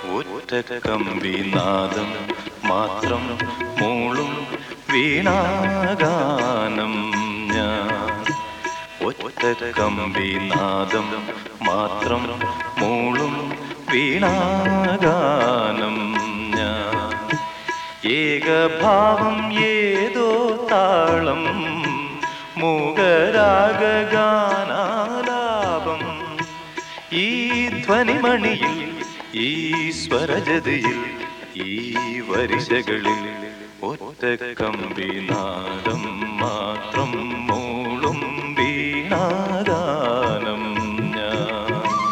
ഒറ്റ കമ്പിനാദം മാത്രം മൂളും വീണാഗാനം ഞാൻ ഒറ്റ കമ്പിനാദം മാത്രം മൂളും വീണാഗാനം ഞാൻ ഏകഭാവം ഏതോ താളം മൂകരാഗാനാലാപം ഈ ധ്വനിമണിയിൽ ഈ സ്വരജതിയിൽ ഈ വരിശകളിൽ ഒറ്റ കമ്പിനാദം മാത്രം മൂളും വീണാഗാനം ഞാൻ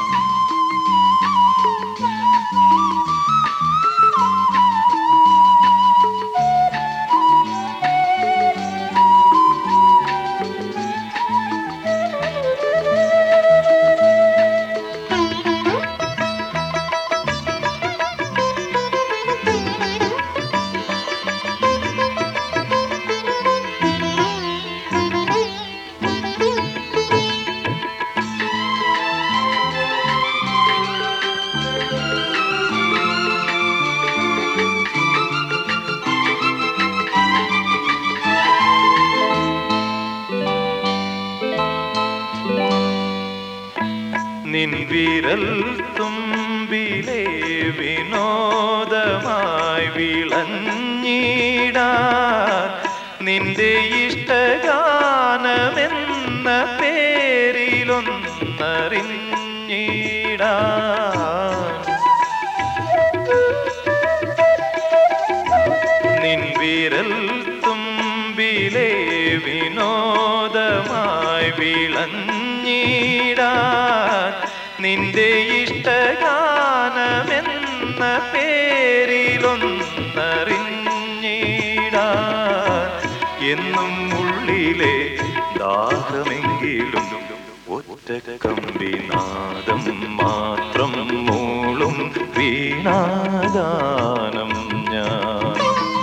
നിൻ വിരൽ തുമ്പിലെ വിനോദമായി വിളഞ്ഞിടാ നിന്റെ ഇഷ്ടഗാനമെന്ന പേരിലൊന്നറിഞ്ഞിടാ നിൻ വിരൽ തുമ്പിലെ വിനോദമായി വിളഞ്ഞിടാൻ നിന്റെ ഇഷ്ടഗാനമെന്ന പേരിലൊന്നറിഞ്ഞിടാൻ എന്നും ഉള്ളിലെ ദാഹമെങ്കിലും ഒറ്റ കമ്പിനാദം മാത്രം മൂളും വീണാഗാനം ഞാൻ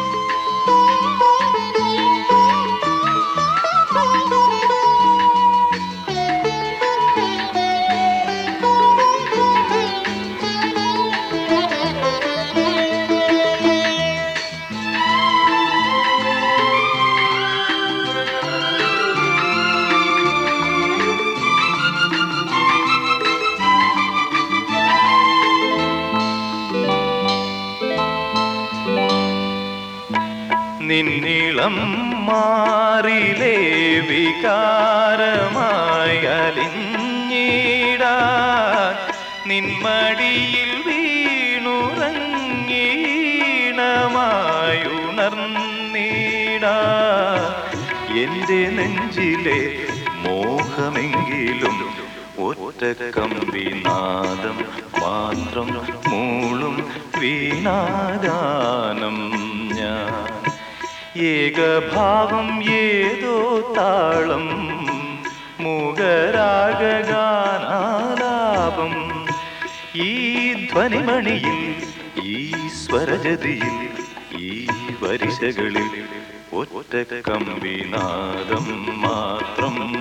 നിന്നിളം മാറിലേ വികാരമായി അലിഞ്ഞിടാൻ നിന്മടിയിൽ വീണുറങ്ങീണമായുണർന്നിടാ എന്റെ നെഞ്ചിലെ മോഹമെങ്കിലും ഒറ്റ കമ്പിനാദം മാത്രം മൂളും വീണാഗാനം ഞാൻ ഏകഭാവം ഏതോ താളം മൂകരാഗാനാലാപം ഈ ധ്വനിമണിയിൽ ഈ സ്വരജതിയിൽ ഈ വരിശകളിൽ ഒറ്റ കമ്പിനാദം മാത്രം